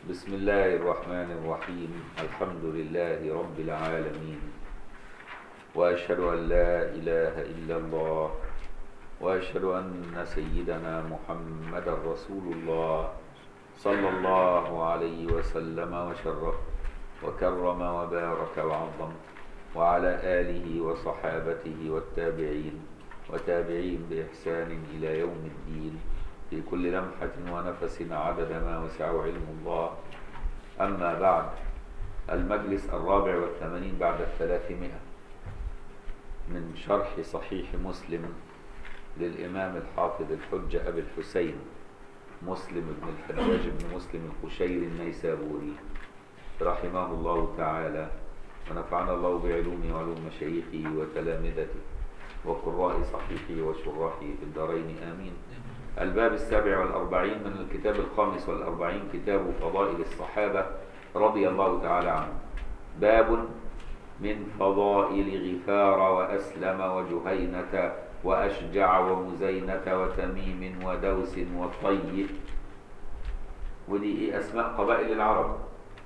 بسم الله الرحمن الرحيم الحمد لله رب العالمين وأشهد أن لا إله إلا الله وأشهد أن سيدنا محمد رسول الله صلى الله عليه وسلم وشرف وكرم وبارك وعظم وعلى آله وصحابته والتابعين وتابعين بإحسان إلى يوم الدين في كل لمحة ونفس عدد ما وسعه علم الله أما بعد المجلس الرابع والثمانين بعد الثلاثمائة من شرح صحيح مسلم للإمام الحافظ الحجة أبي الحسين مسلم بن الحجاج بن مسلم القشيري النيسابوري رحمه الله تعالى ونفعنا الله بعلومه وعلوم مشايخه وتلامذته وقراء صحيحه وشراحه في الدارين آمين الباب السابع والأربعين من الكتاب الخامس والأربعين كتاب فضائل الصحابة رضي الله تعالى عنهم باب من فضائل غفار وأسلم وجهينة وأشجع ومزينة وتميم ودوس وطي ودي إيه أسماء قبائل العرب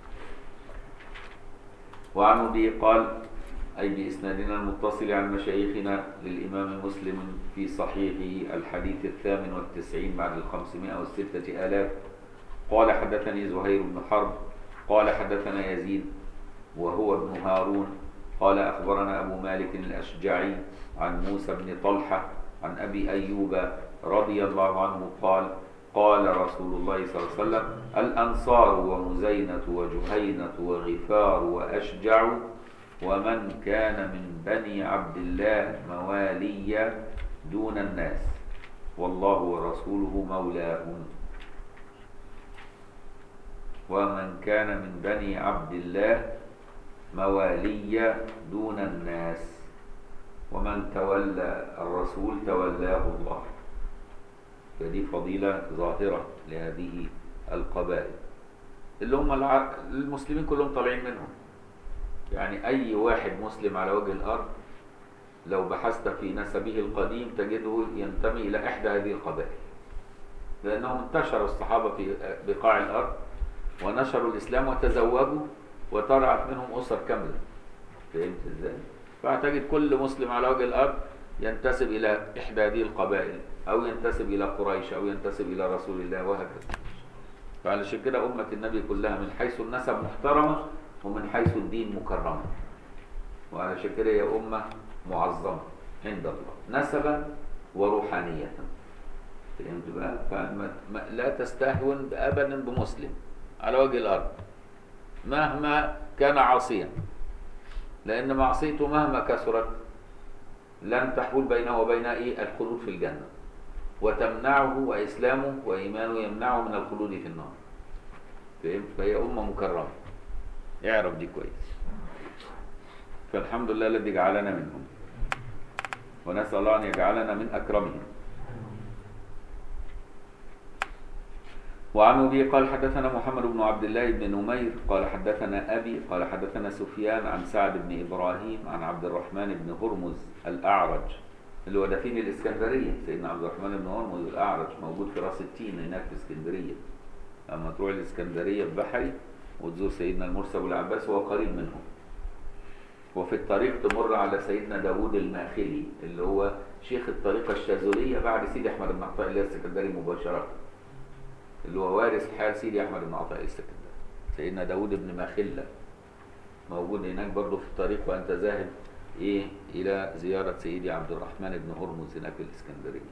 وعن أبي قال أي بإسنادنا المتصل عن مشايخنا للإمام مسلم في صحيحه الحديث الثامن والتسعين بعد الخمسمائة والستة آلاف قال حدثني زهير بن حرب قال حدثنا يزيد وهو ابن هارون قال أخبرنا أبو مالك الأشجعي عن موسى بن طلحة عن أبي أيوب رضي الله عنه قال قال رسول الله صلى الله عليه وسلم الأنصار ومزينة وجهينة وغفار وأشجع ومن كان من بني عبد الله موالي دون الناس والله ورسوله مولاهم ومن كان من بني عبد الله موالي دون الناس ومن تولى الرسول تولاه الله فدي فضيلة ظاهرة لهذه القبائل اللي هم الع... المسلمين كلهم طالعين منهم يعني أي واحد مسلم على وجه الأرض لو بحثت في نسبه القديم تجده ينتمي إلى إحدى هذه القبائل لأنهم انتشر الصحابة في بقاع الأرض ونشروا الإسلام وتزوجوا وطلعت منهم أسر كاملة فهمت إزاي؟ فأعتقد كل مسلم على وجه الأرض ينتسب إلى إحدى هذه القبائل أو ينتسب إلى قريش أو ينتسب إلى رسول الله وهكذا فعلشان كده أمة النبي كلها من حيث النسب محترمة ومن حيث الدين مكرمة وعلشان كده هي أمة معظمة عند الله نسبا وروحانية فهمت بقى؟ فلا تستهون أبدا بمسلم على وجه الأرض مهما كان عاصيا لأن معصيته مهما كثرت لن تحول بينه وبين إيه الخلود في الجنة وتمنعه وإسلامه وإيمانه يمنعه من الخلود في النار فهمت؟ فهي أمة مكرمة اعرف دي كويس فالحمد لله الذي جعلنا منهم ونسأل الله أن يجعلنا من أكرمهم وعن أبي قال حدثنا محمد بن عبد الله بن نمير قال حدثنا أبي قال حدثنا سفيان عن سعد بن إبراهيم عن عبد الرحمن بن هرمز الأعرج اللي هو دفين الإسكندرية سيدنا عبد الرحمن بن هرمز الأعرج موجود في راس التين هناك في اسكندرية أما تروح الإسكندرية ببحري وتزور سيدنا المرسى والعباس وهو قريب منهم وفي الطريق تمر على سيدنا داوود الماخلي اللي هو شيخ الطريقة الشاذلية بعد سيدي أحمد بن عطاء الله السكندري مباشرة اللي هو وارث حال سيدي أحمد بن عطاء السكندري سيدنا داوود بن ماخلة موجود هناك برضه في الطريق وأنت ذاهب إيه إلى زيارة سيدي عبد الرحمن بن هرمز هناك في الإسكندرية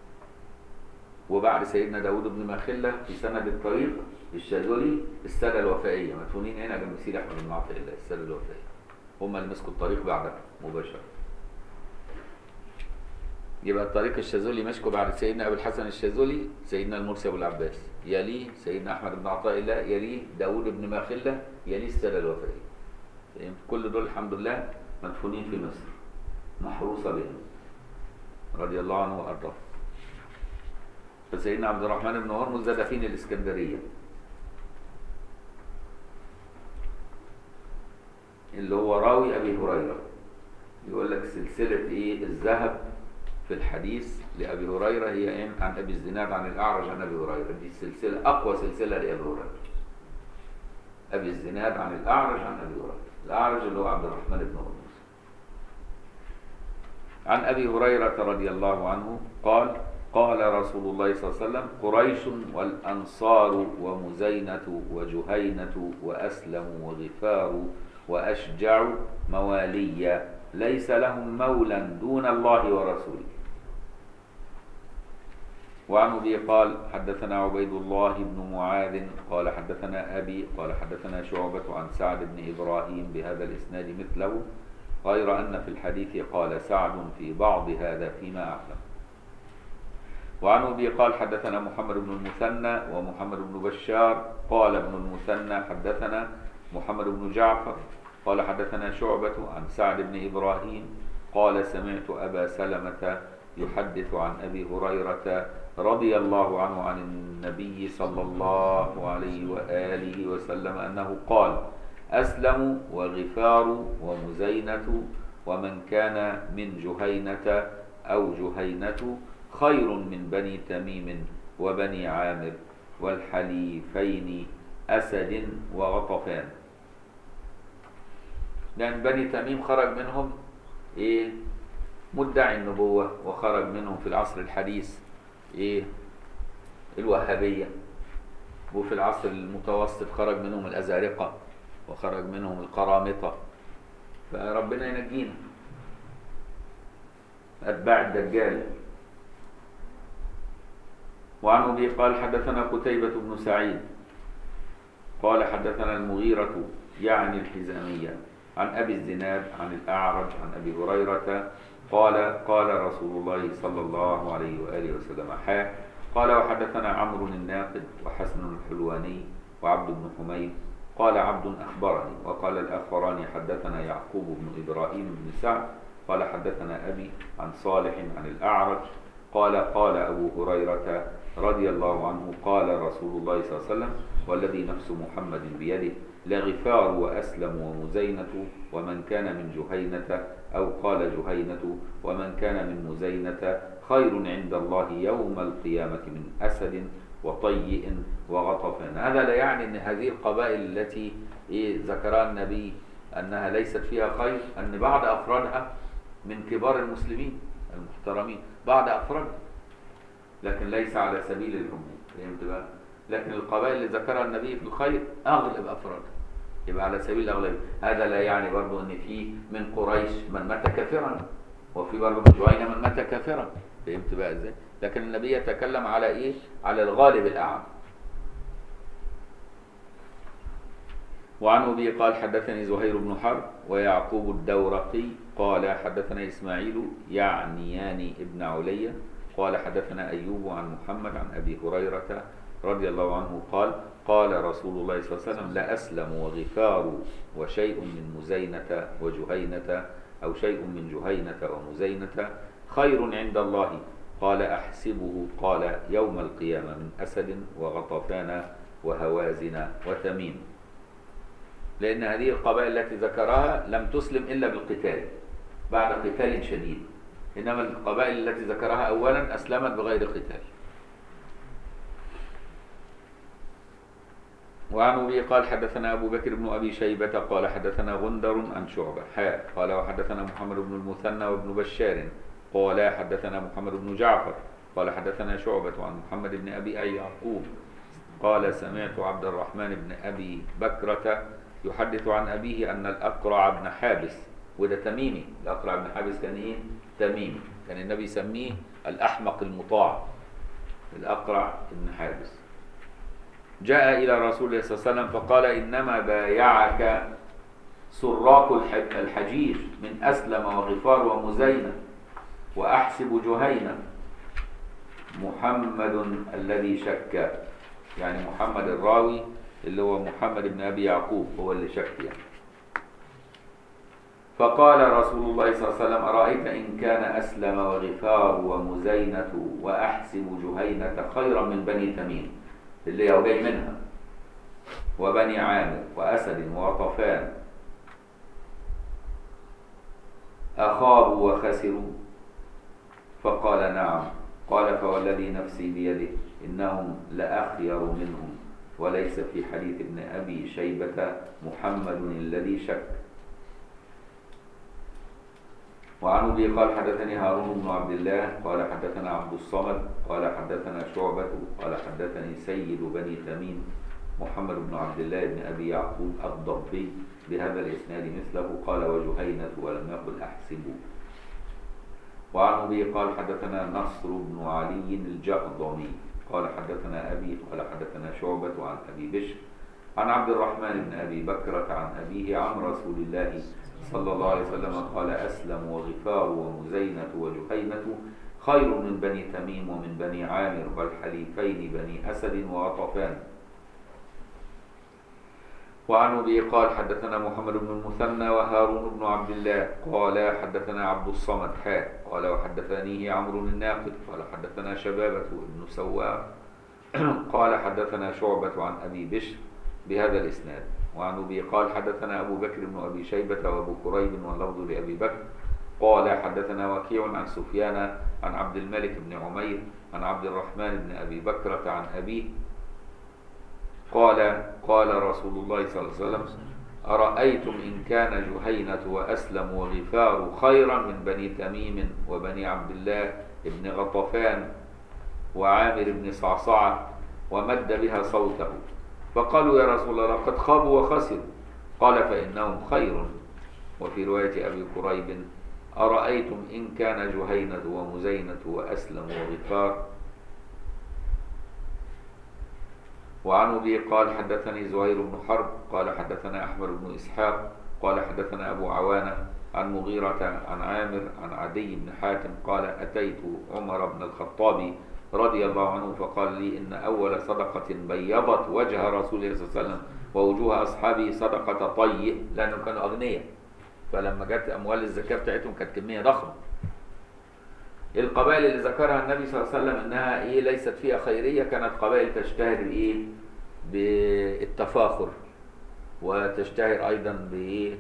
وبعد سيدنا داوود بن ماخلة في سند الطريق الشاذلي السادة الوفائية مدفونين هنا جنب سيدي أحمد بن عطاء الله السادة الوفائية هم اللي مسكوا الطريق بعدها مباشرة يبقى الطريق الشاذلي مسكوا بعد سيدنا أبو الحسن الشاذلي سيدنا المرسي أبو العباس يليه سيدنا أحمد بن عطاء الله يليه داوود بن ماخلة يليه السادة الوفائية فهمت كل دول الحمد لله مدفونين في مصر محروسة بهم رضي الله عنه وأرضاه فسيدنا عبد الرحمن بن هرمز ده دفين الإسكندرية اللي هو راوي أبي هريرة يقول لك سلسلة إيه الذهب في الحديث لأبي هريرة هي إيه عن أبي الزناد عن الأعرج عن أبي هريرة دي السلسلة أقوى سلسلة لأبي هريرة أبي الزناد عن الأعرج عن أبي هريرة الأعرج اللي هو عبد الرحمن بن هرمز عن أبي هريرة رضي الله عنه قال قال رسول الله صلى الله عليه وسلم قريش والأنصار ومزينة وجهينة وأسلم وغفار وأشجع موالي ليس لهم مولا دون الله ورسوله وعن ابي قال حدثنا عبيد الله بن معاذ قال حدثنا ابي قال حدثنا شعبة عن سعد بن ابراهيم بهذا الاسناد مثله غير ان في الحديث قال سعد في بعض هذا فيما اعلم وعن ابي قال حدثنا محمد بن المثنى ومحمد بن بشار قال ابن المثنى حدثنا محمد بن جعفر قال حدثنا شعبة عن سعد بن ابراهيم قال سمعت ابا سلمة يحدث عن ابي هريرة رضي الله عنه عن النبي صلى الله عليه واله وسلم انه قال اسلم وغفار ومزينة ومن كان من جهينة او جهينة خير من بني تميم وبني عامر والحليفين اسد وغطفان لان بني تميم خرج منهم ايه مدعي النبوة وخرج منهم في العصر الحديث ايه الوهابية وفي العصر المتوسط خرج منهم الأزارقة وخرج منهم القرامطة فربنا ينجينا أتباع الدجال وعن أبي قال حدثنا قتيبة بن سعيد قال حدثنا المغيرة يعني الحزامية عن أبي الزناد عن الأعرج عن أبي هريرة قال قال رسول الله صلى الله عليه وآله وسلم حا قال وحدثنا عمرو الناقد وحسن الحلواني وعبد بن حميد قال عبد أخبرني وقال الآخران حدثنا يعقوب بن إبراهيم بن سعد قال حدثنا أبي عن صالح عن الأعرج قال قال أبو هريرة رضي الله عنه قال رسول الله صلى الله عليه وسلم والذي نفس محمد بيده لغفار وأسلم ومزينة ومن كان من جهينة أو قال جهينة ومن كان من مزينة خير عند الله يوم القيامة من أسد وطيء وغطفان هذا لا يعني أن هذه القبائل التي إيه ذكرها النبي أنها ليست فيها خير أن بعض أفرادها من كبار المسلمين المحترمين بعض أفرادها لكن ليس على سبيل العموم فهمت بقى؟ لكن القبائل اللي ذكرها النبي في الخير أغلب أفرادها يبقى على سبيل الأغلبية هذا لا يعني برضو أن في من قريش من مات كافرا وفي برضو من جهينة من مات كافرا فهمت بقى ازاي؟ لكن النبي يتكلم على ايه؟ على الغالب الأعم وعن أبي قال حدثني زهير بن حرب ويعقوب الدورقي قال حدثنا إسماعيل يعنيان ابن علية قال حدثنا أيوب عن محمد عن أبي هريرة رضي الله عنه قال قال رسول الله صلى الله عليه وسلم لا أسلم وغفار وشيء من مزينة وجهينة أو شيء من جهينة ومزينة خير عند الله قال أحسبه قال يوم القيامة من أسد وغطفان وهوازن وتميم لأن هذه القبائل التي ذكرها لم تسلم إلا بالقتال بعد قتال شديد إنما القبائل التي ذكرها أولا أسلمت بغير قتال وعن أبي قال حدثنا أبو بكر بن أبي شيبة قال حدثنا غندر عن شعبة حاء قال وحدثنا محمد بن المثنى وابن بشار قال حدثنا محمد بن جعفر قال حدثنا شعبة عن محمد بن أبي أي يعقوب قال سمعت عبد الرحمن بن أبي بكرة يحدث عن أبيه أن الأقرع بن حابس وده تميمي الأقرع بن حابس كان إيه؟ تميمي كان النبي يسميه الأحمق المطاع الأقرع بن حابس جاء إلى رسول الله صلى الله عليه وسلم فقال إنما بايعك سراق الحجيج من أسلم وغفار ومزينة وأحسب جهينة محمد الذي شك يعني محمد الراوي اللي هو محمد بن أبي يعقوب هو اللي شك يعني فقال رسول الله صلى الله عليه وسلم أرأيت إن كان أسلم وغفار ومزينة وأحسب جهينة خيرا من بني تميم اللي هو جاي منها وبني عامر وأسد وطفان أخابوا وخسروا فقال نعم قال فوالذي نفسي بيده إنهم لأخير منهم وليس في حديث ابن أبي شيبة محمد الذي شك وعن ابي قال حدثني هارون بن عبد الله قال حدثنا عبد الصمد قال حدثنا شعبة قال حدثني سيد بني تميم محمد بن عبد الله بن ابي يعقوب الضبي بهذا الاسناد مثله قال وجهينة ولم يقل احسبه وعن ابي قال حدثنا نصر بن علي الجهضمي قال حدثنا ابي قال حدثنا شعبة عن ابي بشر عن عبد الرحمن بن ابي بكرة عن ابيه عن رسول الله صلى الله عليه وسلم قال أسلم وغفار ومزينة وجحينة خير من بني تميم ومن بني عامر والحليفين بني أسد وغطفان وعن أبي قال حدثنا محمد بن المثنى وهارون بن عبد الله قال حدثنا عبد الصمد حاء قال وحدثنيه عمرو الناقد قال حدثنا شبابة بن سوار قال حدثنا شعبة عن أبي بشر بهذا الإسناد وعن أبي قال حدثنا أبو بكر بن أبي شيبة وأبو كريب واللفظ لأبي بكر قال حدثنا وكيع عن سفيان عن عبد الملك بن عمير عن عبد الرحمن بن أبي بكرة عن أبيه قال قال رسول الله صلى الله عليه وسلم أرأيتم إن كان جهينة وأسلم وغفار خيرا من بني تميم وبني عبد الله بن غطفان وعامر بن صعصعة ومد بها صوته فقالوا يا رسول الله قد خابوا وخسروا قال فإنهم خير وفي رواية أبي كريب أرأيتم إن كان جهينة ومزينة وأسلم وغفار وعن أبي قال حدثني زهير بن حرب قال حدثنا أحمد بن إسحاق قال حدثنا أبو عوانة عن مغيرة عن عامر عن عدي بن حاتم قال أتيت عمر بن الخطاب رضي الله عنه فقال لي إن أول صدقة بيضت وجه رسول الله صلى الله عليه وسلم ووجوه أصحابه صدقة طي لأنهم كانوا أغنياء فلما جت أموال الزكاة بتاعتهم كانت كمية ضخمة القبائل اللي ذكرها النبي صلى الله عليه وسلم انها ايه ليست فيها خيريه كانت قبائل تشتهر بايه بالتفاخر وتشتهر ايضا بايه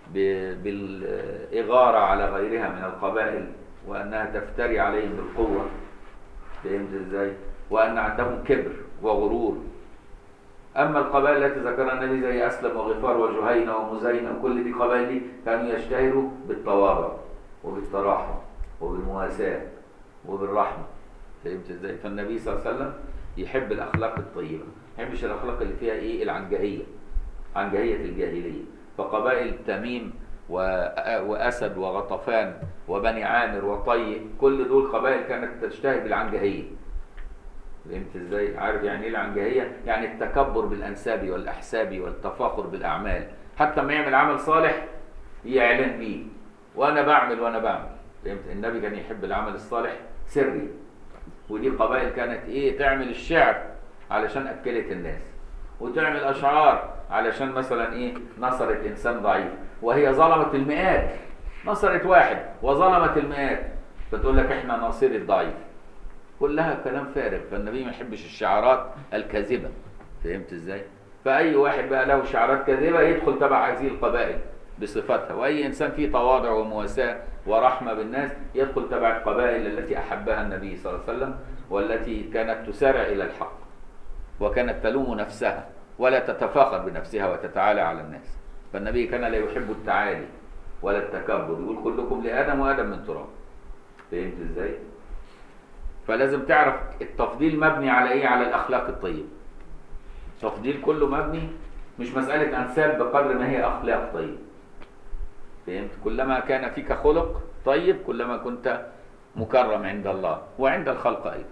بالاغاره على غيرها من القبائل وانها تفتري عليهم بالقوه فهمت ازاي وان عندهم كبر وغرور اما القبائل التي ذكرها النبي زي اسلم وغفار وجهينه ومزينه وكل دي قبائل دي كانوا يشتهروا بالتواضع وبالتراحم وبالمواساة وبالرحمة فهمت ازاي؟ فالنبي صلى الله عليه وسلم يحب الأخلاق الطيبة ما يحبش الأخلاق اللي فيها إيه العنجهية عنجهية الجاهلية فقبائل تميم وأسد وغطفان وبني عامر وطي كل دول قبائل كانت تشتهي بالعنجهية فهمت ازاي؟ عارف يعني ايه العنجهية؟ يعني التكبر بالأنساب والأحساب والتفاخر بالأعمال حتى ما يعمل عمل صالح يعلن بيه وأنا بعمل وأنا بعمل فهمت النبي كان يحب العمل الصالح سري ودي قبائل كانت ايه تعمل الشعر علشان اكلت الناس وتعمل اشعار علشان مثلا ايه نصرت انسان ضعيف وهي ظلمت المئات نصرت واحد وظلمت المئات فتقول لك احنا ناصر الضعيف كلها كلام فارغ فالنبي ما يحبش الشعارات الكاذبه فهمت ازاي فاي واحد بقى له شعارات كاذبه يدخل تبع هذه القبائل بصفتها واي انسان فيه تواضع ومواساه ورحمه بالناس يدخل تبع القبائل التي احبها النبي صلى الله عليه وسلم والتي كانت تسارع الى الحق وكانت تلوم نفسها ولا تتفاخر بنفسها وتتعالى على الناس فالنبي كان لا يحب التعالي ولا التكبر يقول كلكم لادم وادم من تراب فهمت ازاي فلازم تعرف التفضيل مبني على ايه على الاخلاق الطيبه التفضيل كله مبني مش مساله انساب بقدر ما هي اخلاق طيبه فهمت كلما كان فيك خلق طيب كلما كنت مكرم عند الله وعند الخلق ايضا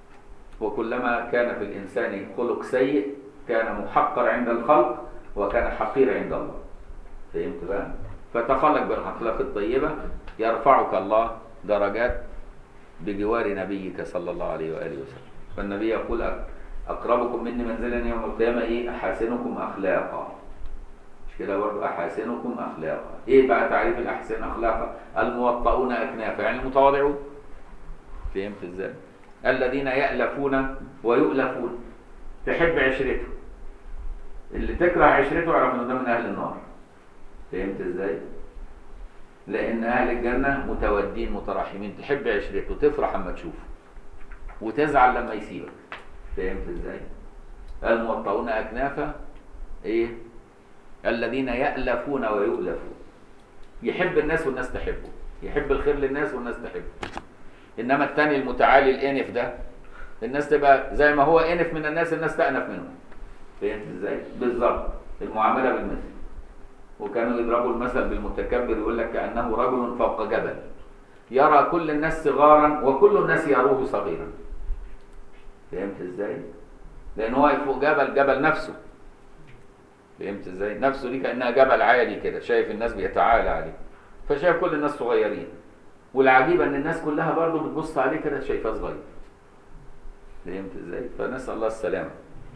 وكلما كان في الانسان خلق سيء كان محقر عند الخلق وكان حقير عند الله فهمت بقى فتخلق بالاخلاق الطيبه يرفعك الله درجات بجوار نبيك صلى الله عليه واله وسلم فالنبي يقول اقربكم مني منزلا يوم القيامه ايه احاسنكم اخلاقا كده برضه احاسنكم اخلاقا ايه بقى تعريف الاحسن اخلاقا الموطؤون اكنافا يعني المتواضعون فهمت ازاي الذين يألفون ويؤلفون تحب عشرته اللي تكره عشرته اعرف انه ده من اهل النار فهمت ازاي لان اهل الجنه متودين متراحمين تحب عشرته تفرح اما تشوفه وتزعل لما يسيبك فهمت ازاي الموطؤون اكنافا ايه الذين يألفون ويؤلفون يحب الناس والناس تحبه يحب الخير للناس والناس تحبه انما التاني المتعالي الانف ده الناس تبقى زي ما هو انف من الناس الناس تأنف منه فهمت ازاي بالظبط المعامله بالمثل وكانوا يضربوا المثل بالمتكبر يقول لك كانه رجل فوق جبل يرى كل الناس صغارا وكل الناس يروه صغيرا فهمت ازاي لان هو واقف فوق جبل جبل نفسه فهمت ازاي نفسه دي كانها جبل عالي كده شايف الناس بيتعالى عليه فشايف كل الناس صغيرين والعجيب ان الناس كلها برضه بتبص عليه كده شايفاه صغير فهمت ازاي فنسال الله السلامه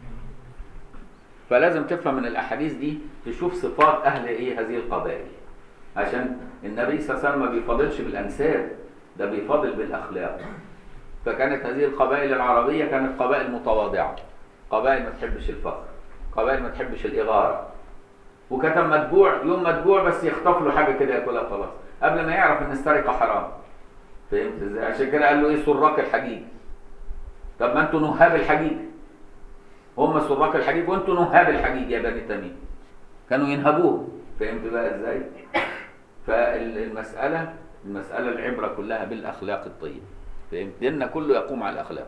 فلازم تفهم من الاحاديث دي تشوف صفات اهل ايه هذه القبائل عشان النبي صلى الله عليه وسلم ما بيفاضلش بالانساب ده بيفاضل بالاخلاق فكانت هذه القبائل العربيه كانت قبائل متواضعه قبائل ما تحبش الفخر قبائل ما تحبش الاغاره وكانت اما تجوع يوم ما تجوع بس يخطف له حاجه كده ياكلها خلاص قبل ما يعرف ان السرقه حرام فهمت ازاي عشان كده قال له ايه سراق الحجيج طب ما انتوا نهاب الحجيج هم سراق الحجيج وانتوا نهاب الحجيج يا بني تميم كانوا ينهبوه فهمت بقى ازاي فالمساله المساله العبره كلها بالاخلاق الطيبه فهمت ديننا كله يقوم على الاخلاق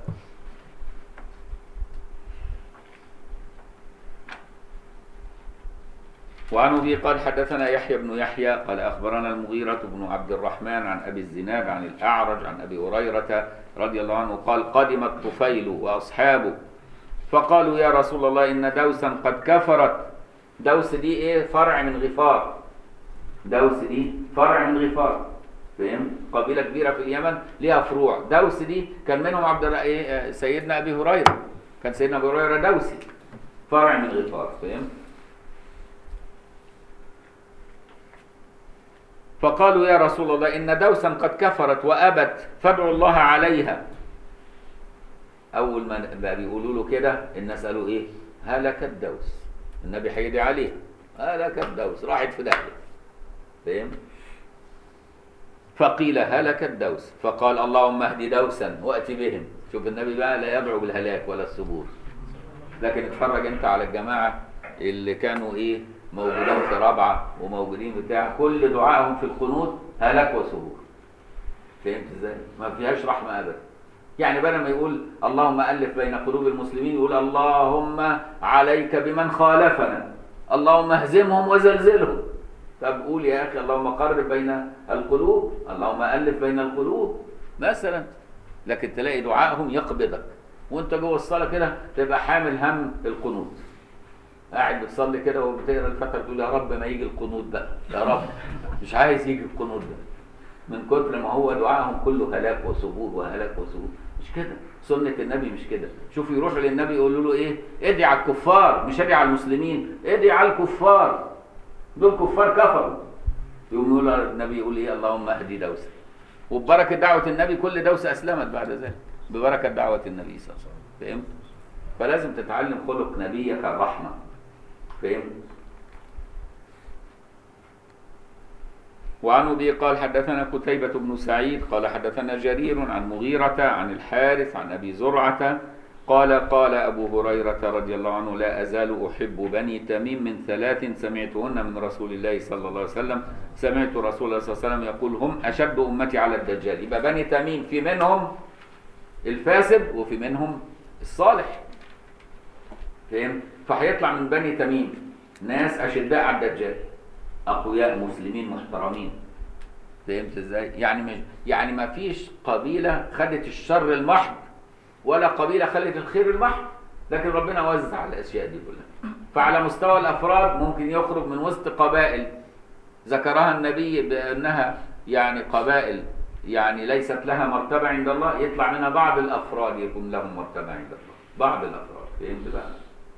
وعن ابي قال حدثنا يحيى بن يحيى قال اخبرنا المغيرة بن عبد الرحمن عن ابي الزناد عن الاعرج عن ابي هريرة رضي الله عنه قال قدم الطفيل واصحابه فقالوا يا رسول الله ان دوسا قد كفرت دوس دي ايه فرع من غفار دوس دي فرع من غفار فهم قبيله كبيره في اليمن ليها فروع دوس دي كان منهم عبد الر- إيه سيدنا ابي هريره كان سيدنا ابي هريره دوسي فرع من غفار فهم فقالوا يا رسول الله ان دوسا قد كفرت وابت فادعوا الله عليها اول ما بقى بيقولوا له كده الناس قالوا ايه هلك الدوس النبي هيدعي عليها هلك الدوس راحت في داهيه فاهم فقيل هلك الدوس فقال اللهم اهد دوسا واتي بهم شوف النبي بقى لا يدعو بالهلاك ولا الثبور لكن اتفرج انت على الجماعه اللي كانوا ايه موجودين في رابعه وموجودين بتاع كل دعائهم في القنوت هلاك وثبور فهمت ازاي ما فيهاش رحمه ابدا يعني بدل ما يقول اللهم الف بين قلوب المسلمين يقول اللهم عليك بمن خالفنا اللهم اهزمهم وزلزلهم طب قول يا اخي اللهم قرب بين القلوب اللهم الف بين القلوب مثلا لكن تلاقي دعائهم يقبضك وانت جوه الصلاه كده تبقى حامل هم القنوت قاعد بتصلي كده وبتقرا الفتره تقول يا رب ما يجي القنوت ده يا رب مش عايز يجي القنوت ده من كتر ما هو دعائهم كله هلاك وثبور وهلاك وثبور مش كده سنة النبي مش كده شوف يروحوا للنبي يقولوا له ايه ادعي على الكفار مش ادعي على المسلمين ادعي على الكفار دول كفار كفروا يقوم يقول النبي يقول ايه اللهم اهدي دوسة وببركة دعوة النبي كل دوسة اسلمت بعد ذلك ببركة دعوة النبي صلى الله عليه وسلم فهمت فلازم تتعلم خلق نبيك الرحمة فهمت وعن ابي قال حدثنا قتيبة بن سعيد قال حدثنا جرير عن مغيرة عن الحارث عن ابي زرعة قال قال ابو هريرة رضي الله عنه لا ازال احب بني تميم من ثلاث سمعتهن من رسول الله صلى الله عليه وسلم سمعت رسول الله صلى الله عليه وسلم يقول هم اشد امتي على الدجال يبقى بني تميم في منهم الفاسد وفي منهم الصالح فاهم فهيطلع من بني تميم ناس اشداء على الدجال اقوياء مسلمين محترمين فهمت ازاي يعني مش يعني ما فيش قبيله خدت الشر المحض ولا قبيله خدت الخير المحض لكن ربنا وزع الاشياء دي كلها فعلى مستوى الافراد ممكن يخرج من وسط قبائل ذكرها النبي بانها يعني قبائل يعني ليست لها مرتبه عند الله يطلع منها بعض الافراد يكون لهم مرتبه عند الله بعض الافراد فهمت بقى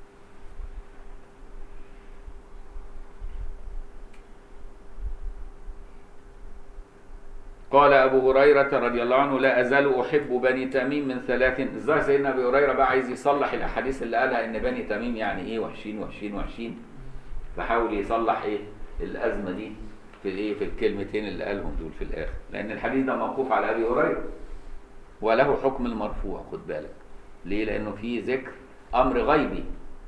قال أبو هريرة رضي الله عنه لا أزال أحب بني تميم من ثلاث الظاهر سيدنا أبي هريرة بقى عايز يصلح الأحاديث اللي قالها إن بني تميم يعني إيه وحشين وحشين وحشين فحاول يصلح إيه الأزمة دي في الإيه في الكلمتين اللي قالهم دول في الآخر لأن الحديث ده موقوف على أبي هريرة وله حكم المرفوع خد بالك ليه لأنه فيه ذكر أمر غيبي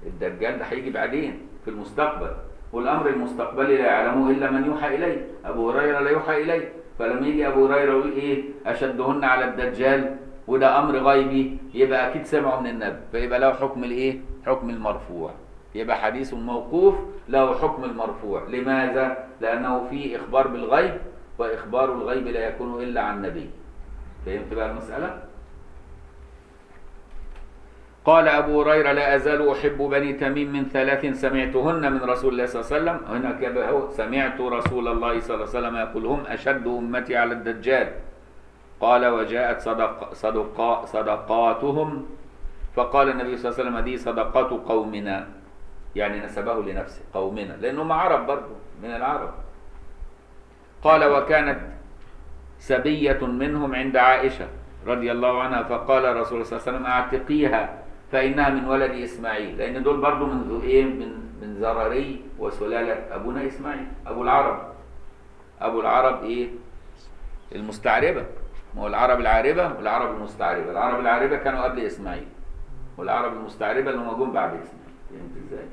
الدجال ده هيجي بعدين في المستقبل والامر المستقبلي لا يعلمه الا من يوحى اليه ابو هريره لا يوحى اليه فلما يجي ابو هريره يقول ايه اشدهن على الدجال وده امر غيبي يبقى اكيد سمعه من النبي فيبقى له حكم الايه حكم المرفوع يبقى حديث موقوف له حكم المرفوع لماذا لانه فيه اخبار بالغيب واخبار الغيب لا يكون الا عن نبي فهمت بقى المساله قال أبو هريرة لا أزال أحب بني تميم من ثلاث سمعتهن من رسول الله صلى الله عليه وسلم هنا كده هو سمعت رسول الله صلى الله عليه وسلم يقول هم أشد أمتي على الدجال قال وجاءت صدق صدقاء صدقاتهم فقال النبي صلى الله عليه وسلم دي صدقات قومنا يعني نسبه لنفسه قومنا لأنهم عرب برضه من العرب قال وكانت سبية منهم عند عائشة رضي الله عنها فقال رسول الله صلى الله عليه وسلم اعتقيها فإنها من ولد إسماعيل لأن دول برضو من ذو إيه من من زراري وسلالة أبونا إسماعيل أبو العرب أبو العرب إيه المستعربة ما هو العرب العاربة والعرب المستعربة العرب العاربة كانوا قبل إسماعيل والعرب المستعربة اللي هم جم بعد إسماعيل فهمت إزاي؟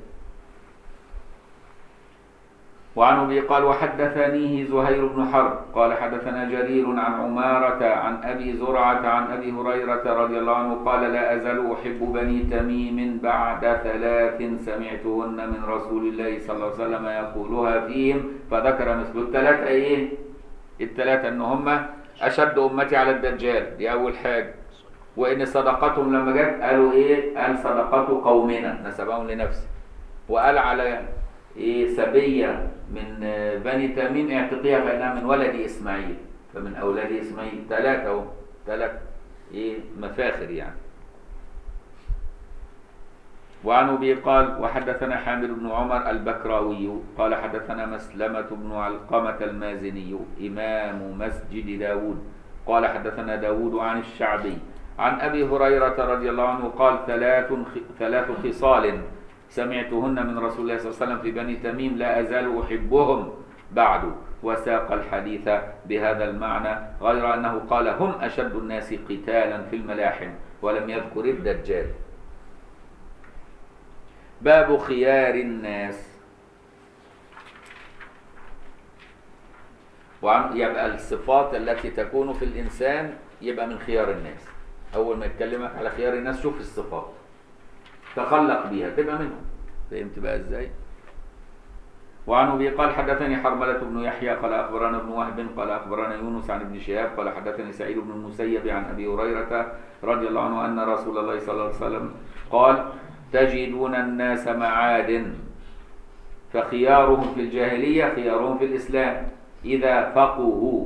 وعن ابي قال وحدثنيه زهير بن حرب قال حدثنا جرير عن عمارة عن ابي زرعة عن ابي هريرة رضي الله عنه قال لا ازال احب بني تميم بعد ثلاث سمعتهن من رسول الله صلى الله عليه وسلم يقولها فيهم فذكر مثل الثلاثة ايه؟ الثلاثة ان هم اشد امتي على الدجال دي اول حاجة وان صدقتهم لما جت قالوا ايه؟ قال صدقات قومنا نسبهم لنفسه وقال على إيه سبية من بني تميم اعتقيها فإنها من ولد إسماعيل فمن أولاد إسماعيل ثلاثة أهو ثلاث إيه مفاخر يعني وعن أبي قال وحدثنا حامد بن عمر البكراوي قال حدثنا مسلمة بن علقمة المازني إمام مسجد داود قال حدثنا داود عن الشعبي عن أبي هريرة رضي الله عنه قال ثلاث ثلاث خصال سمعتهن من رسول الله صلى الله عليه وسلم في بني تميم لا أزال أحبهم بعد وساق الحديث بهذا المعنى غير أنه قال هم أشد الناس قتالا في الملاحم ولم يذكر الدجال باب خيار الناس وعن يبقى الصفات التي تكون في الإنسان يبقى من خيار الناس أول ما يتكلمك على خيار الناس شوف الصفات تخلق بيها تبقى منهم فهمت بقى ازاي وعن ابي قال حدثني حرملة بن يحيى قال اخبرنا ابن وهب قال اخبرنا يونس عن ابن شهاب قال حدثني سعيد بن المسيب عن ابي هريرة رضي الله عنه ان رسول الله صلى الله عليه وسلم قال تجدون الناس معادن فخيارهم في الجاهلية خيارهم في الإسلام إذا فقهوا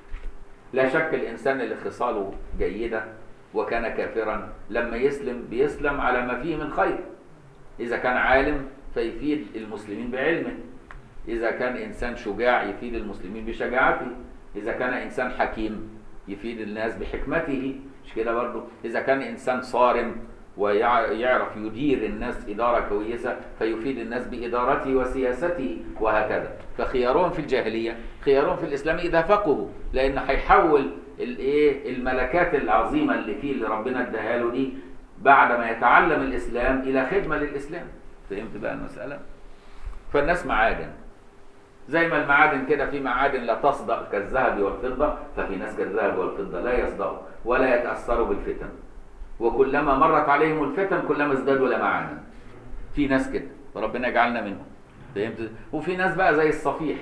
لا شك الإنسان اللي خصاله جيدة وكان كافرا لما يسلم بيسلم على ما فيه من خير إذا كان عالم فيفيد المسلمين بعلمه إذا كان إنسان شجاع يفيد المسلمين بشجاعته إذا كان إنسان حكيم يفيد الناس بحكمته مش كده برضه إذا كان إنسان صارم ويعرف يدير الناس إدارة كويسة فيفيد الناس بإدارته وسياسته وهكذا فخيارهم في الجاهلية خيارهم في الإسلام إذا فقهوا لأن هيحول الايه الملكات العظيمة اللي فيه اللي ربنا اداها له دي بعد ما يتعلم الإسلام إلى خدمة للإسلام فهمت بقى المسألة فالناس معادن زي ما المعادن كده في معادن لا تصدق كالذهب والفضة ففي ناس كالذهب والفضة لا يصدقوا ولا يتأثروا بالفتن وكلما مرت عليهم الفتن كلما ازدادوا لمعانا في ناس كده وربنا يجعلنا منهم فهمت وفي ناس بقى زي الصفيح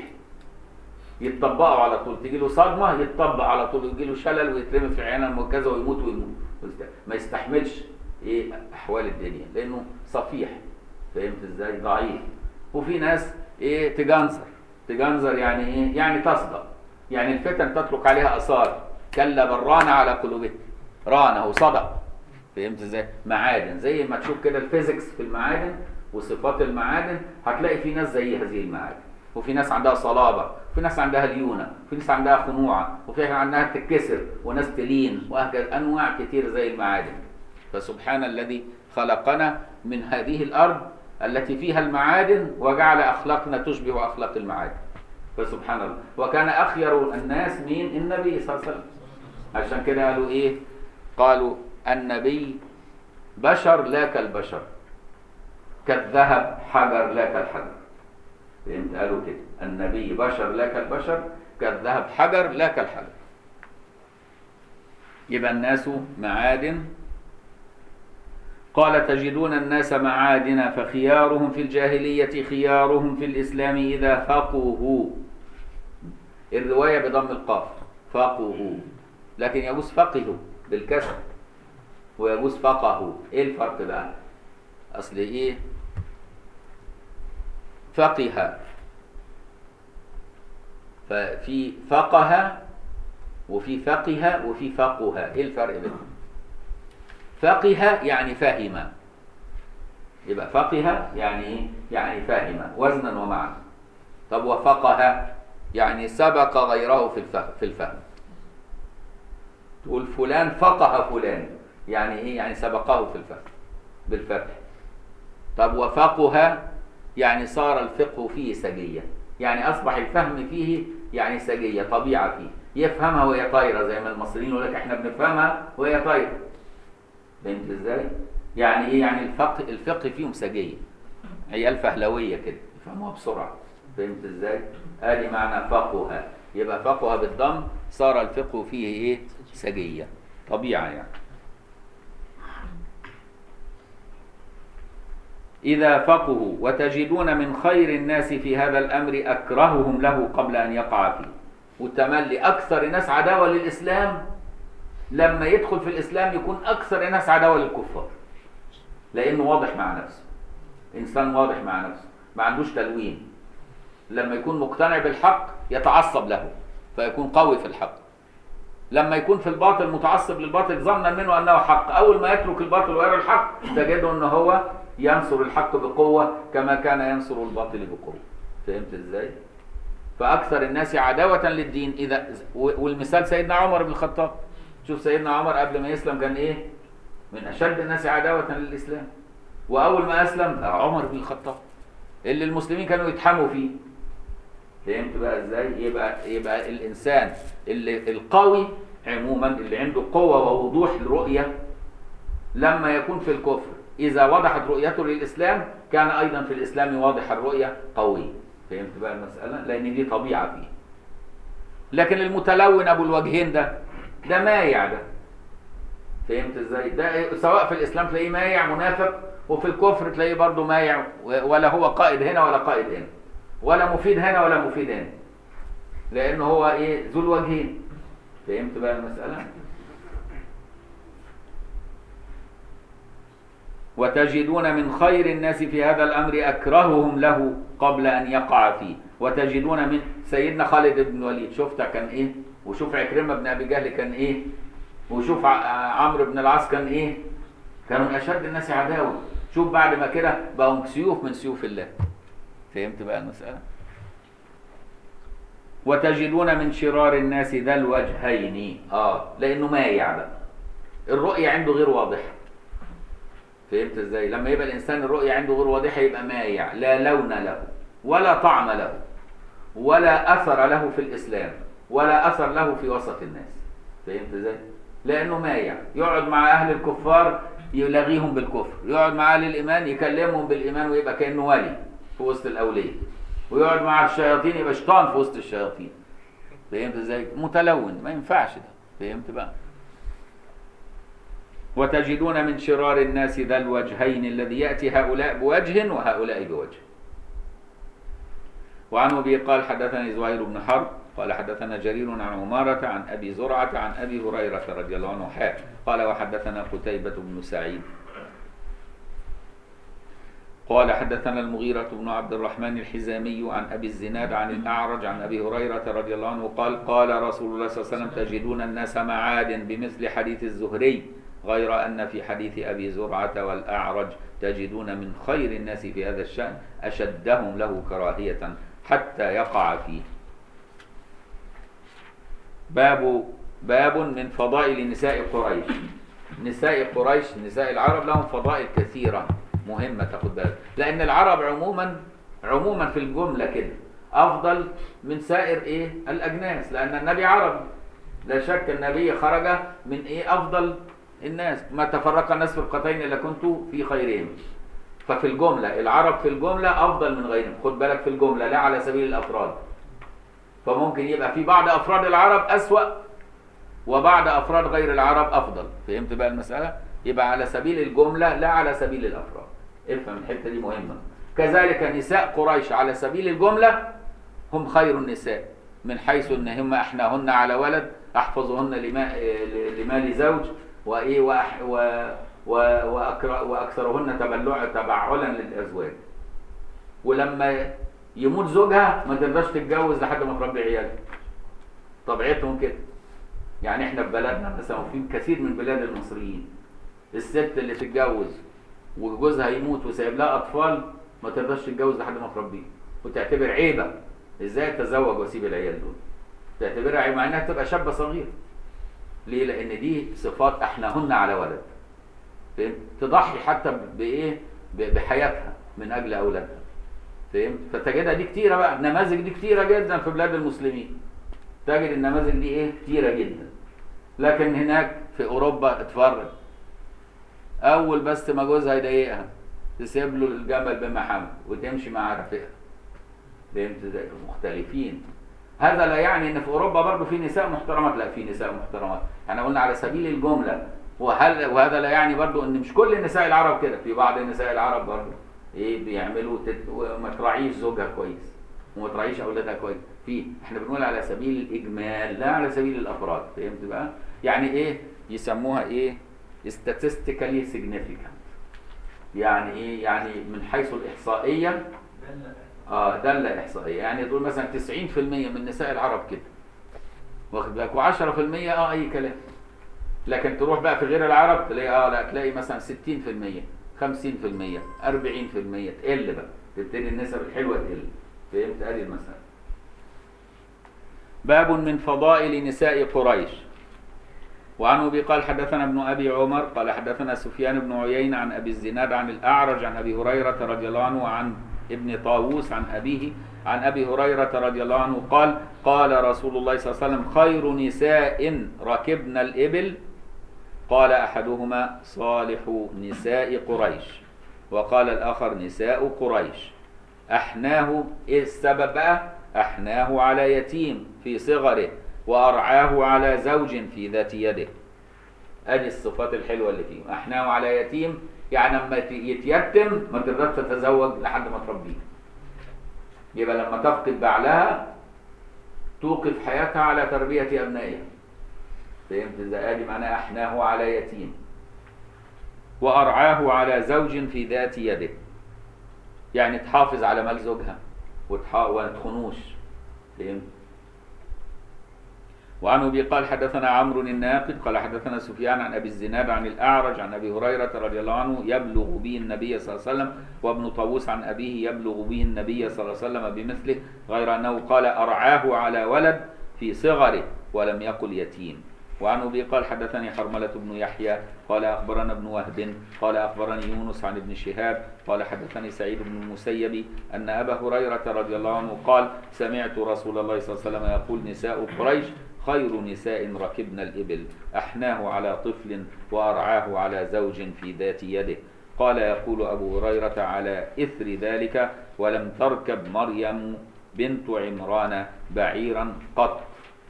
يتطبقوا على طول تيجي له صدمه يتطبق على طول يجي له شلل ويترمي في عينه المركزه ويموت ويموت ما يستحملش ايه احوال الدنيا لانه صفيح فهمت ازاي ضعيف وفي ناس ايه تجنزر تجنزر يعني ايه يعني تصدق يعني الفتن تترك عليها اثار كلا بران على قلوبهم رانه وصدق فهمت ازاي معادن زي ما تشوف كده الفيزيكس في المعادن وصفات المعادن هتلاقي في ناس زي هذه المعادن وفي ناس عندها صلابة وفي ناس عندها ليونة وفي ناس عندها خنوعة وفي ناس عندها تتكسر وناس تلين وهكذا أنواع كتير زي المعادن فسبحان الذي خلقنا من هذه الأرض التي فيها المعادن وجعل أخلاقنا تشبه أخلاق المعادن فسبحان الله وكان أخير الناس مين النبي صلى الله عليه وسلم عشان كده قالوا إيه قالوا النبي بشر لا كالبشر كالذهب حجر لا كالحجر فهمت قالوا كده النبي بشر لا كالبشر كالذهب حجر لا كالحجر يبقى الناس معادن قال تجدون الناس معادن فخيارهم في الجاهلية خيارهم في الإسلام إذا فقهوا الرواية بضم القاف فقهوا لكن يجوز فقهوا بالكسر ويجوز فقهوا ايه الفرق بقى اصل ايه فقه ففي فقه وفي فقه وفي فقه ايه الفرق بينهم فقه يعني فهم يبقى فقه يعني ايه يعني فهم وزنا ومعنى طب وفقه يعني سبق غيره في الفهم في الفهم تقول فلان فقه فلان يعني ايه يعني سبقه في الفهم بالفتح طب وفقه يعني صار الفقه فيه سجية يعني أصبح الفهم فيه يعني سجية طبيعة فيه يفهمها وهي طايرة زي ما المصريين يقول لك احنا بنفهمها وهي طايرة فهمت ازاي؟ يعني ايه يعني الفقه الفقه فيهم سجية عيال فهلوية كده يفهموها بسرعة فهمت ازاي؟ ادي معنى فقه يبقى فقه بالضم صار الفقه فيه ايه؟ سجية طبيعة يعني إذا فقهوا وتجدون من خير الناس في هذا الأمر أكرههم له قبل أن يقع فيه والتملي أكثر الناس عداوة للإسلام لما يدخل في الإسلام يكون أكثر الناس عداوة للكفار لأنه واضح مع نفسه إنسان واضح مع نفسه ما عندوش تلوين لما يكون مقتنع بالحق يتعصب له فيكون قوي في الحق لما يكون في الباطل متعصب للباطل ظنا منه أنه حق أول ما يترك الباطل ويرى الحق تجده أنه هو ينصر الحق بقوة كما كان ينصر الباطل بقوة فهمت ازاي فأكثر الناس عداوة للدين إذا والمثال سيدنا عمر بن الخطاب شوف سيدنا عمر قبل ما يسلم كان إيه من أشد الناس عداوة للإسلام وأول ما أسلم عمر بن الخطاب اللي المسلمين كانوا يتحموا فيه فهمت بقى ازاي يبقى يبقى الانسان اللي القوي عموما اللي عنده قوه ووضوح الرؤيه لما يكون في الكفر إذا وضحت رؤيته للإسلام كان أيضا في الإسلام واضح الرؤية قوي فهمت بقى المسألة؟ لأن دي طبيعة فيه لكن المتلون أبو الوجهين ده ده مايع ده فهمت ازاي؟ ده سواء في الإسلام تلاقيه مايع منافق وفي الكفر تلاقيه برضه مايع ولا هو قائد هنا ولا قائد هنا ولا مفيد هنا ولا مفيد هنا لأنه هو إيه ذو الوجهين فهمت بقى المسألة؟ وتجدون من خير الناس في هذا الأمر أكرههم له قبل أن يقع فيه وتجدون من سيدنا خالد بن الوليد شفت كان إيه وشوف عكرمة بن أبي جهل كان إيه وشوف عمرو بن العاص كان إيه كانوا من أشد الناس عداوة شوف بعد ما كده بقوا سيوف من سيوف الله فهمت بقى المسألة وتجدون من شرار الناس ذا الوجهين اه لانه مايع بقى الرؤية عنده غير واضحة فهمت ازاي لما يبقى الانسان الرؤية عنده غير واضحة يبقى مايع لا لون له ولا طعم له ولا اثر له في الاسلام ولا اثر له في وسط الناس فهمت ازاي لانه مايع يقعد مع اهل الكفار يلغيهم بالكفر يقعد مع اهل الايمان يكلمهم بالايمان ويبقى كانه ولي في وسط الاولياء ويقعد مع الشياطين يبقى شيطان في وسط الشياطين فهمت ازاي متلون ما ينفعش ده فهمت بقى وتجدون من شرار الناس ذا الوجهين الذي يأتي هؤلاء بوجه وهؤلاء بوجه وعن أبي قال حدثني زهير بن حرب قال حدثنا جرير عن عمارة عن أبي زرعة عن أبي هريرة رضي الله عنه حاء قال وحدثنا قتيبة بن سعيد قال حدثنا المغيرة بن عبد الرحمن الحزامي عن أبي الزناد عن الأعرج عن أبي هريرة رضي الله عنه قال قال رسول الله صلى الله عليه وسلم تجدون الناس معاد بمثل حديث الزهري غير أن في حديث أبي زرعة والأعرج تجدون من خير الناس في هذا الشأن أشدهم له كراهية حتى يقع فيه باب باب من فضائل نساء قريش نساء قريش نساء العرب لهم فضائل كثيرة مهمة تاخد بالك لأن العرب عموما عموما في الجملة كده أفضل من سائر إيه الأجناس لأن النبي عربي لا شك النبي خرج من إيه أفضل الناس ما تفرق الناس فرقتين إلا كنت في خيرهم ففي الجملة العرب في الجملة أفضل من غيرهم خد بالك في الجملة لا على سبيل الأفراد فممكن يبقى في بعض أفراد العرب أسوأ وبعض أفراد غير العرب أفضل فهمت بقى المسألة يبقى على سبيل الجملة لا على سبيل الأفراد افهم الحتة دي مهمة كذلك نساء قريش على سبيل الجملة هم خير النساء من حيث ان هم احناهن على ولد احفظهن لما لمال زوج وايه وأح و و وأكر- واكثرهن تبلع تبعلا للازواج ولما يموت زوجها ما تقدرش تتجوز لحد ما تربي عيالها طبيعتهم كده يعني احنا في بلدنا مثلا وفي كثير من بلاد المصريين الست اللي تتجوز وجوزها يموت وسايب لها اطفال ما تقدرش تتجوز لحد ما تربيه وتعتبر عيبه ازاي اتزوج واسيب العيال دول تعتبرها عيب مع انها تبقى شابه صغيره ليه لان دي صفات احناهن على ولد فهمت تضحي حتى بايه ب- بحياتها من اجل اولادها فهمت فتجدها دي كتيره بقى النماذج دي كتيره جدا في بلاد المسلمين تجد النماذج دي ايه كتيره جدا لكن هناك في اوروبا اتفرج اول بس ما جوزها يضايقها تسيب له الجمل بمحمد وتمشي مع رفيقها فهمت ازاي مختلفين هذا لا يعني ان في اوروبا برضه في نساء محترمات لا في نساء محترمات احنا قلنا على سبيل الجمله وهل وهذا لا يعني برضه ان مش كل النساء العرب كده في بعض النساء العرب برضه ايه بيعملوا تت... وما تراعيش زوجها كويس وما تراعيش اولادها كويس في احنا بنقول على سبيل الاجمال لا على سبيل الافراد فهمت بقى يعني ايه يسموها ايه statistically significant يعني ايه يعني من حيث الاحصائيه اه دالة إحصائية يعني تقول مثلا 90% من نساء العرب كده واخد بالك و10% اه أي كلام لكن تروح بقى في غير العرب تلاقي اه لا تلاقي مثلا 60% 50% 40% تقل بقى تبتدي النسب الحلوة تقل فهمت ادي المسألة باب من فضائل نساء قريش وعن ابي قال حدثنا ابن ابي عمر قال حدثنا سفيان بن عيينة عن ابي الزناد عن الاعرج عن ابي هريره رضي الله عنه وعن ابن طاووس عن ابيه عن ابي هريره رضي الله عنه قال قال رسول الله صلى الله عليه وسلم خير نساء ركبن الابل قال احدهما صالح نساء قريش وقال الاخر نساء قريش احناه ايه السبب بقى احناه على يتيم في صغره وارعاه على زوج في ذات يده ادي الصفات الحلوه اللي فيه احناه على يتيم يعني لما يتيتم ما تقدرش تتزوج لحد ما تربيه يبقى لما تفقد بعلها توقف حياتها على تربيه ابنائها فهمت ازاي ادي معناه احناه على يتيم وارعاه على زوج في ذات يده يعني تحافظ على مال زوجها وتح... وما تخونوش فهمت وعن ابي قال حدثنا عمرو الناقد قال حدثنا سفيان عن ابي الزناد عن الاعرج عن ابي هريره رضي الله عنه يبلغ به النبي صلى الله عليه وسلم وابن طاووس عن ابيه يبلغ به النبي صلى الله عليه وسلم بمثله غير انه قال ارعاه على ولد في صغره ولم يقل يتيم وعن ابي قال حدثني حرمله بن يحيى قال اخبرنا ابن وهب قال اخبرني يونس عن ابن شهاب قال حدثني سعيد بن المسيب ان ابا هريره رضي الله عنه قال سمعت رسول الله صلى الله عليه وسلم يقول نساء قريش خير نساء ركبن الإبل أحناه على طفل وأرعاه على زوج في ذات يده قال يقول أبو هريرة على إثر ذلك ولم تركب مريم بنت عمران بعيرا قط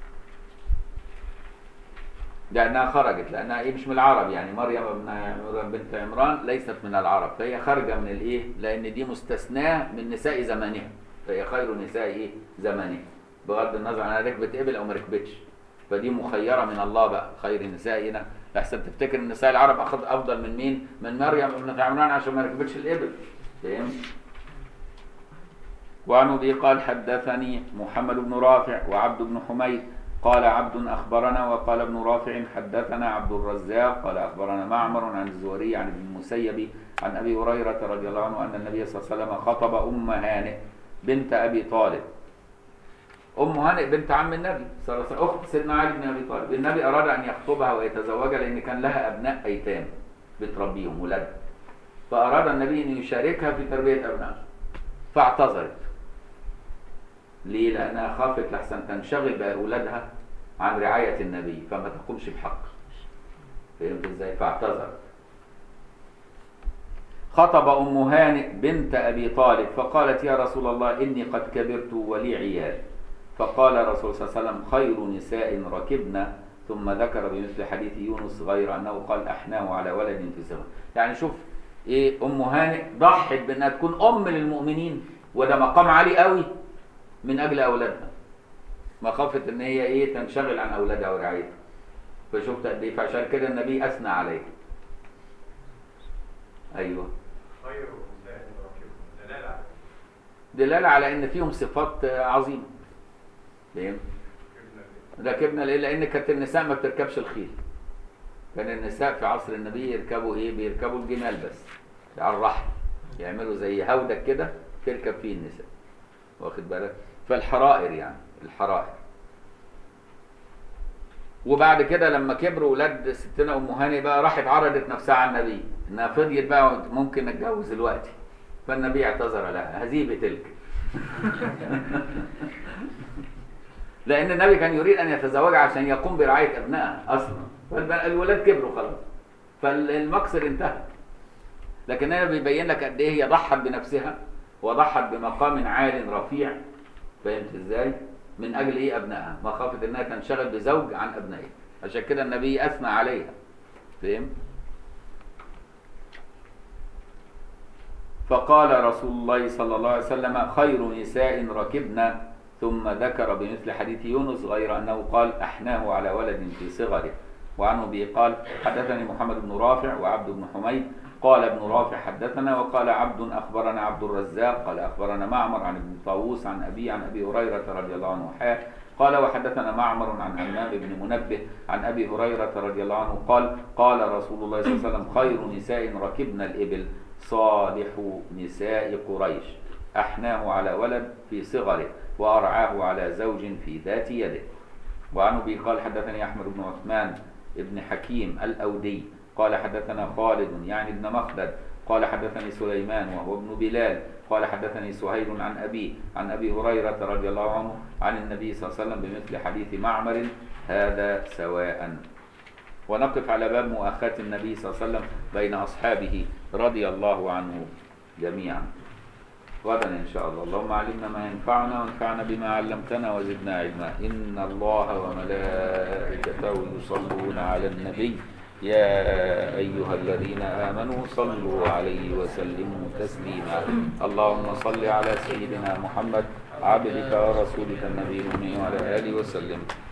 لأنها خرجت لأنها إيه مش من العرب يعني مريم ابن بنت عمران ليست من العرب فهي خارجة من الإيه لأن دي مستثناة من نساء زمانها فهي خير نساء إيه زمانها بغض النظر عن ركبت ابل او ما ركبتش فدي مخيره من الله بقى خير نسائنا لحسن تفتكر ان نساء العرب اخذ افضل من مين؟ من مريم ابنة عمران عشان ما ركبتش الابل فهمت؟ وعن ابي قال حدثني محمد بن رافع وعبد بن حميد قال عبد اخبرنا وقال ابن رافع حدثنا عبد الرزاق قال اخبرنا معمر عن الزهري عن ابن المسيب عن ابي هريره رضي الله عنه ان النبي صلى الله عليه وسلم خطب ام هانئ بنت ابي طالب ام هانئ بنت عم النبي صلى الله عليه وسلم اخت سيدنا علي بن ابي طالب النبي اراد ان يخطبها ويتزوجها لان كان لها ابناء ايتام بتربيهم ولادها فاراد النبي ان يشاركها في تربيه ابنائها فاعتذرت ليه لانها خافت لحسن تنشغل باولادها عن رعايه النبي فما تقومش بحق فهمت ازاي فاعتذرت خطب أم هانئ بنت أبي طالب فقالت يا رسول الله إني قد كبرت ولي عيال فقال الرسول صلى الله عليه وسلم خير نساء ركبنا ثم ذكر بمثل حديث يونس غير أنه قال أحناه على ولد في صغر يعني شوف إيه أم هانئ ضحت بأنها تكون أم للمؤمنين وده مقام عالي قوي من أجل أولادها مخافة إن هي إيه تنشغل عن أولادها ورعايتها فشفت قد إيه فعشان كده النبي أثنى عليه أيوه خير نساء ركبنا دلالة على دلالة على إن فيهم صفات عظيمة فاهم؟ ركبنا ركبنا ليه؟ لأن كانت النساء ما بتركبش الخيل. كان النساء في عصر النبي يركبوا إيه؟ بيركبوا الجمال بس على الرحل. يعملوا زي هودك كده تركب فيه النساء. واخد بالك؟ فالحرائر يعني الحرائر. وبعد كده لما كبروا ولاد ستنا ام هاني بقى راحت عرضت نفسها على النبي انها فضيت بقى ممكن اتجوز دلوقتي فالنبي اعتذر لها هذه بتلك لان النبي كان يريد ان يتزوجها عشان يقوم برعايه ابنائها اصلا فالولاد كبروا خلاص فالمقصد انتهى لكن هنا بيبين لك قد ايه هي ضحت بنفسها وضحت بمقام عال رفيع فهمت ازاي؟ من اجل ايه ابنائها؟ مخافه انها تنشغل بزوج عن ابنائها عشان كده النبي اثنى عليها فهم؟ فقال رسول الله صلى الله عليه وسلم خير نساء ركبنا ثم ذكر بمثل حديث يونس غير انه قال احناه على ولد في صغره وعنه به قال حدثني محمد بن رافع وعبد بن حميد قال ابن رافع حدثنا وقال عبد اخبرنا عبد الرزاق قال اخبرنا معمر عن ابن طاووس عن ابي عن ابي هريره رضي الله عنه حاه قال وحدثنا معمر عن همام بن منبه عن ابي هريره رضي الله عنه قال قال رسول الله صلى الله عليه وسلم خير نساء ركبنا الابل صالح نساء قريش احناه على ولد في صغره وارعاه على زوج في ذات يده وعن ابي قال حدثني احمد بن عثمان ابن حكيم الاودي قال حدثنا خالد يعني ابن مخلد قال حدثني سليمان وهو ابن بلال قال حدثني سهيل عن أبي عن أبي هريرة رضي الله عنه عن النبي صلى الله عليه وسلم بمثل حديث معمر هذا سواء ونقف على باب مؤاخاة النبي صلى الله عليه وسلم بين أصحابه رضي الله عنه جميعا غدا إن شاء الله اللهم علمنا ما ينفعنا وانفعنا بما علمتنا وزدنا علما إن الله وملائكته يصلون على النبي يا أيها الذين آمنوا صلوا عليه وسلموا تسليما اللهم صل على سيدنا محمد عبدك ورسولك النبي الأمي وعلى آله وسلم